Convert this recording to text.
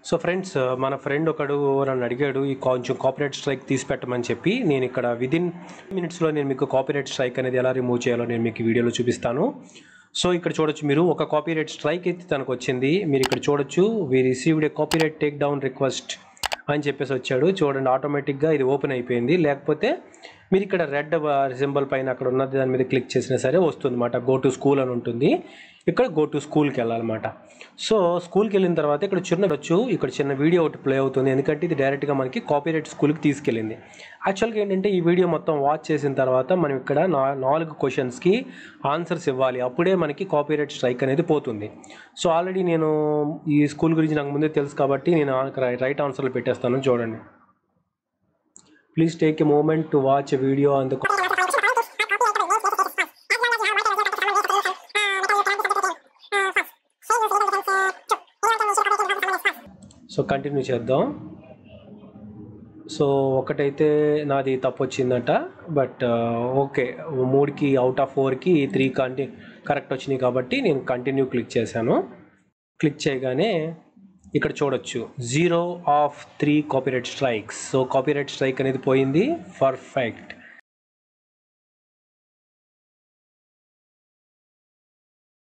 so friends మన friend ఒకడు నన్ను అడిగాడు ఈ కొంచెం కాపీరైట్ స్ట్రైక్ తీసి పెట్టమని చెప్పి నేను ఇక్కడ విదిన్ మినిట్స్లో నేను మీకు కాపీరైట్ స్ట్రైక్ అనేది ఎలా రిమూవ్ చేయాలో నేను మీకు ఈ వీడియోలో చూపిస్తాను సో ఇక్కడ చూడొచ్చు మీరు ఒక కాపీరైట్ స్ట్రైక్ అయితే తనకు వచ్చింది మీరు ఇక్కడ చూడొచ్చు we received a copyright take down request అని చెప్పేసి వచ్చాడు చూడండి ఆటోమేటిక్గా ఇది ఓపెన్ అయిపోయింది లేకపోతే మీరు ఇక్కడ రెడ్ సింబల్ పైన అక్కడ ఉన్నది దాని మీద క్లిక్ చేసినా సరే వస్తుంది అనమాట గో టు స్కూల్ అని ఉంటుంది ఇక్కడ గో టు స్కూల్కి వెళ్ళాలన్నమాట సో స్కూల్కి వెళ్ళిన తర్వాత ఇక్కడ చిన్న వచ్చు ఇక్కడ చిన్న వీడియో ఒకటి ప్లే అవుతుంది ఎందుకంటే ఇది డైరెక్ట్గా మనకి కాపీరైట్ స్కూల్కి తీసుకెళ్ళింది యాక్చువల్గా ఏంటంటే ఈ వీడియో మొత్తం వాచ్ చేసిన తర్వాత మనం ఇక్కడ నా నాలుగు క్వశ్చన్స్కి ఆన్సర్స్ ఇవ్వాలి అప్పుడే మనకి కాపీరైట్ స్ట్రైక్ అనేది పోతుంది సో ఆల్రెడీ నేను ఈ స్కూల్ గురించి నాకు ముందే తెలుసు కాబట్టి నేను రైట్ ఆన్సర్లు పెట్టేస్తాను చూడండి please take a moment to watch a video on the so continue చేద్దాం సో ఒకటైతే నాది తప్పు వచ్చిందట బట్ ఓకే మూడుకి అవుట్ ఆఫ్ ఫోర్కి త్రీ కంటి కరెక్ట్ వచ్చినాయి కాబట్టి నేను కంటిన్యూ క్లిక్ చేశాను క్లిక్ చేయగానే ఇక్కడ చూడొచ్చు zero of three copyright strikes so copyright strike అనేది పోయింది పర్ఫెక్ట్